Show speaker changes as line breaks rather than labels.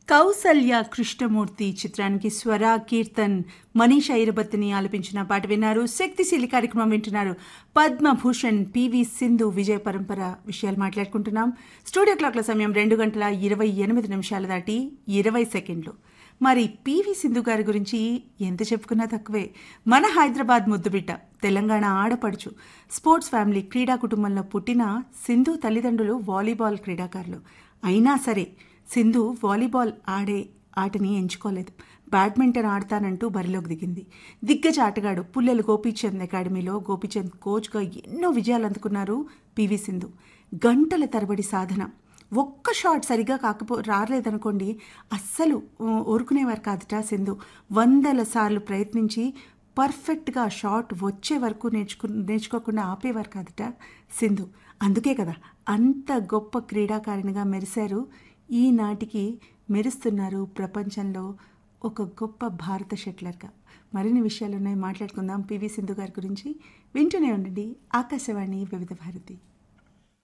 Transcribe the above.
కౌసల్య కృష్ణమూర్తి చిత్రానికి స్వర కీర్తన్ మనీష్ ఐరబత్తిని ఆలపించిన పాట విన్నారు శక్తిశీలి కార్యక్రమం వింటున్నారు పద్మభూషణ్ పివి సింధు విజయ పరంపర విషయాలు మాట్లాడుకుంటున్నాం స్టూడియో క్లాక్ల సమయం రెండు గంటల ఇరవై ఎనిమిది నిమిషాలు దాటి ఇరవై సెకండ్లు మరి పివి సింధు గారి గురించి ఎంత చెప్పుకున్నా తక్కువే మన హైదరాబాద్ ముద్దుబిడ్డ తెలంగాణ ఆడపడుచు స్పోర్ట్స్ ఫ్యామిలీ క్రీడా కుటుంబంలో పుట్టిన సింధు తల్లిదండ్రులు వాలీబాల్ క్రీడాకారులు అయినా సరే సింధు వాలీబాల్ ఆడే ఆటని ఎంచుకోలేదు బ్యాడ్మింటన్ ఆడతానంటూ బరిలోకి దిగింది దిగ్గజ ఆటగాడు పుల్లెలు గోపీచంద్ అకాడమీలో గోపీచంద్ కోచ్గా ఎన్నో విజయాలు అందుకున్నారు పివి సింధు గంటల తరబడి సాధన ఒక్క షాట్ సరిగా కాకపో రాలేదనుకోండి అస్సలు ఊరుకునేవారు కాదట సింధు వందల సార్లు ప్రయత్నించి పర్ఫెక్ట్గా షాట్ వచ్చే వరకు నేర్చుకు నేర్చుకోకుండా ఆపేవారు కాదట సింధు అందుకే కదా అంత గొప్ప క్రీడాకారిణిగా మెరిశారు ఈనాటికి మెరుస్తున్నారు ప్రపంచంలో ఒక గొప్ప భారత షట్లర్గా మరిన్ని విషయాలు ఉన్నాయి మాట్లాడుకుందాం పివి సింధు గారి గురించి వింటూనే ఉండండి ఆకాశవాణి వివిధ భారతి